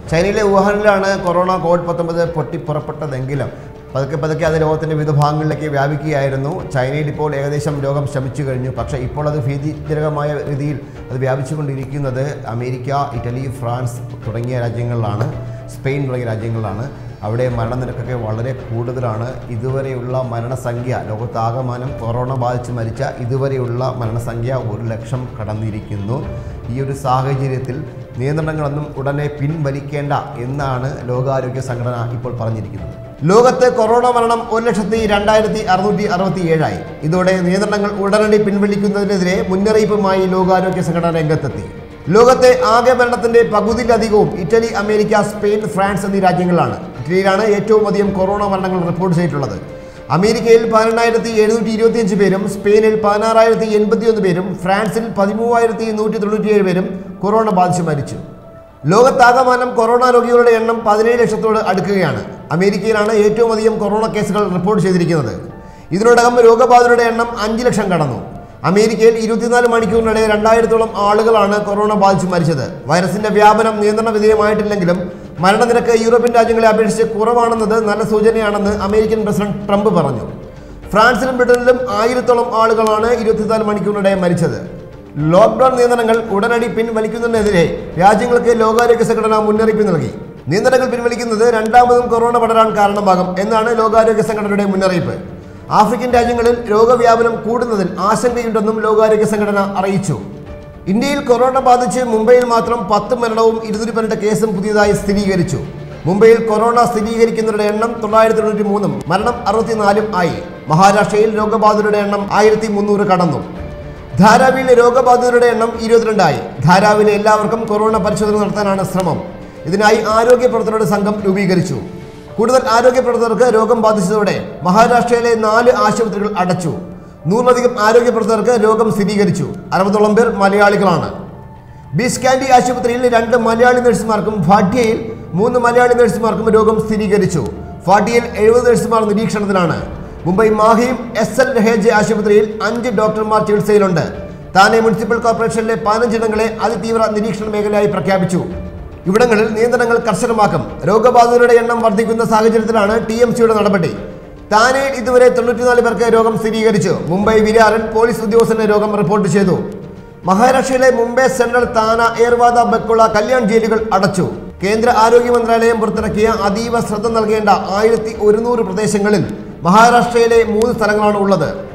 ചൈനയിലെ വുഹാനിലാണ് corona Covid പത്തൊമ്പത് പൊട്ടിപ്പുറപ്പെട്ടതെങ്കിലും പതുക്കെ പതുക്കെ അത് ലോകത്തിൻ്റെ വിവിധ ഭാഗങ്ങളിലേക്ക് വ്യാപിക്കുകയായിരുന്നു ചൈനയിൽ ഇപ്പോൾ ഏകദേശം രോഗം ശമിച്ചു കഴിഞ്ഞു പക്ഷേ ഇപ്പോൾ അത് ഭീതിജനകമായ രീതിയിൽ അത് വ്യാപിച്ചുകൊണ്ടിരിക്കുന്നത് അമേരിക്ക ഇറ്റലി ഫ്രാൻസ് തുടങ്ങിയ രാജ്യങ്ങളിലാണ് സ്പെയിൻ തുടങ്ങിയ രാജ്യങ്ങളിലാണ് അവിടെ മരണനിരക്കൊക്കെ വളരെ കൂടുതലാണ് ഇതുവരെയുള്ള മരണസംഖ്യ ലോകത്താകമാനം കൊറോണ ബാധിച്ച് മരിച്ച ഇതുവരെയുള്ള മരണസംഖ്യ ഒരു ലക്ഷം കടന്നിരിക്കുന്നു ഈ ഒരു സാഹചര്യത്തിൽ നിയന്ത്രണങ്ങളൊന്നും ഉടനെ പിൻവലിക്കേണ്ട എന്നാണ് ലോകാരോഗ്യ സംഘടന ഇപ്പോൾ പറഞ്ഞിരിക്കുന്നത് ലോകത്ത് കൊറോണ മരണം ഒരു ലക്ഷത്തി രണ്ടായിരത്തി അറുന്നൂറ്റി അറുപത്തി ഏഴായി ഇതോടെ നിയന്ത്രണങ്ങൾ ഉടനടി പിൻവലിക്കുന്നതിനെതിരെ മുന്നറിയിപ്പുമായി ലോകാരോഗ്യ സംഘടന രംഗത്തെത്തി ലോകത്തെ ആകെ മരണത്തിന്റെ പകുതിയിലധികവും ഇറ്റലി അമേരിക്ക സ്പെയിൻ ഫ്രാൻസ് എന്നീ രാജ്യങ്ങളിലാണ് ഇറ്റലിയിലാണ് ഏറ്റവും അധികം കൊറോണ മരണങ്ങൾ റിപ്പോർട്ട് ചെയ്തിട്ടുള്ളത് അമേരിക്കയിൽ പതിനെണ്ണായിരത്തി എഴുന്നൂറ്റി ഇരുപത്തിയഞ്ച് പേരും സ്പെയിനിൽ പതിനാറായിരത്തി എൺപത്തിയൊന്ന് പേരും ഫ്രാൻസിൽ പതിമൂവായിരത്തി നൂറ്റി തൊണ്ണൂറ്റിയേഴ് പേരും കൊറോണ ബാധിച്ച് മരിച്ചു ലോകത്താകമാനം കൊറോണ രോഗികളുടെ എണ്ണം പതിനേഴ് ലക്ഷത്തോട് അടുക്കുകയാണ് അമേരിക്കയിലാണ് ഏറ്റവും അധികം കൊറോണ കേസുകൾ റിപ്പോർട്ട് ചെയ്തിരിക്കുന്നത് ഇതിനോടകം രോഗബാധിതരുടെ എണ്ണം അഞ്ച് ലക്ഷം കടന്നു അമേരിക്കയിൽ ഇരുപത്തിനാല് മണിക്കൂറിനിടെ രണ്ടായിരത്തോളം ആളുകളാണ് കൊറോണ ബാധിച്ച് മരിച്ചത് വൈറസിന്റെ വ്യാപനം നിയന്ത്രണ വിധേയമായിട്ടില്ലെങ്കിലും മരണനിരക്ക് യൂറോപ്യൻ രാജ്യങ്ങളെ അപേക്ഷിച്ച് കുറവാണെന്നത് നല്ല സൂചനയാണെന്ന് അമേരിക്കൻ പ്രസിഡന്റ് ട്രംപ് പറഞ്ഞു ഫ്രാൻസിലും ബ്രിട്ടനിലും ആയിരത്തോളം ആളുകളാണ് ഇരുപത്തിനാല് മണിക്കൂറിനിടെ മരിച്ചത് ലോക്ക്ഡൌൺ നിയന്ത്രണങ്ങൾ ഉടനടി പിൻവലിക്കുന്നതിനെതിരെ രാജ്യങ്ങൾക്ക് ലോകാരോഗ്യ സംഘടന മുന്നറിയിപ്പ് നൽകി നിയന്ത്രണങ്ങൾ പിൻവലിക്കുന്നത് രണ്ടാമതും കൊറോണ പടരാൻ കാരണമാകും എന്നാണ് ലോകാരോഗ്യ സംഘടനയുടെ മുന്നറിയിപ്പ് ആഫ്രിക്കൻ രാജ്യങ്ങളിൽ രോഗവ്യാപനം കൂടുന്നതിൽ ആശങ്കയുണ്ടെന്നും ലോകാരോഗ്യ സംഘടന അറിയിച്ചു ഇന്ത്യയിൽ കൊറോണ ബാധിച്ച് മുംബൈയിൽ മാത്രം പത്ത് മരണവും ഇരുന്നൂറ്റി പന്ത്രണ്ട് കേസും പുതിയതായി സ്ഥിരീകരിച്ചു മുംബൈയിൽ കൊറോണ സ്ഥിരീകരിക്കുന്നവരുടെ എണ്ണം തൊള്ളായിരത്തി തൊണ്ണൂറ്റി മൂന്നും മരണം അറുപത്തിനാലും ആയി മഹാരാഷ്ട്രയിൽ രോഗബാധിതരുടെ എണ്ണം ആയിരത്തി മുന്നൂറ് കടന്നു ധാരാവിയിലെ രോഗബാധിതരുടെ എണ്ണം ഇരുപത്തിരണ്ടായി ധാരാവിലെ എല്ലാവർക്കും കൊറോണ പരിശോധന നടത്താനാണ് ശ്രമം ഇതിനായി ആരോഗ്യ പ്രവർത്തകരുടെ സംഘം രൂപീകരിച്ചു കൂടുതൽ ആരോഗ്യ പ്രവർത്തകർക്ക് രോഗം ബാധിച്ചതോടെ മഹാരാഷ്ട്രയിലെ നാല് ആശുപത്രികൾ അടച്ചു നൂറിലധികം ആരോഗ്യ പ്രവർത്തകർക്ക് രോഗം സ്ഥിരീകരിച്ചു അറുപതോളം പേർ മലയാളികളാണ് ബിസ്കാൻഡി ആശുപത്രിയിൽ രണ്ട് മലയാളി നഴ്സുമാർക്കും ഭാട്ടിയയിൽ മൂന്ന് മലയാളി നഴ്സുമാർക്കും രോഗം സ്ഥിരീകരിച്ചു ഭാട്ടിയയിൽ എഴുപത് നഴ്സുമാർ നിരീക്ഷണത്തിലാണ് മുംബൈ മാഹിയും എസ് എൽ രഹേജെ ആശുപത്രിയിൽ അഞ്ച് ഡോക്ടർമാർ ചികിത്സയിലുണ്ട് താനെ മുനിസിപ്പൽ കോർപ്പറേഷനിലെ പതിനഞ്ചിടങ്ങളെ അതിതീവ്ര നിരീക്ഷണ മേഖലയായി പ്രഖ്യാപിച്ചു ഇവിടങ്ങളിൽ നിയന്ത്രണങ്ങൾ കർശനമാക്കും രോഗബാധിതരുടെ എണ്ണം വർദ്ധിക്കുന്ന സാഹചര്യത്തിലാണ് ടി എം സിയുടെ നടപടി താനെയിൽ ഇതുവരെ തൊണ്ണൂറ്റിനാല് പേർക്ക് രോഗം സ്ഥിരീകരിച്ചു മുംബൈ വിരാറിൽ പോലീസ് ഉദ്യോഗസ്ഥന് രോഗം റിപ്പോർട്ട് ചെയ്തു മഹാരാഷ്ട്രയിലെ മുംബൈ സെൻട്രൽ താന ഏർവാദ ബക്കുള കല്യാൺ ജയിലുകൾ അടച്ചു കേന്ദ്ര ആരോഗ്യ മന്ത്രാലയം പുറത്തിറക്കിയ അതീവ ശ്രദ്ധ നൽകേണ്ട ആയിരത്തി ഒരുന്നൂറ് പ്രദേശങ്ങളിൽ മഹാരാഷ്ട്രയിലെ മൂന്ന് സ്ഥലങ്ങളാണ് ഉള്ളത്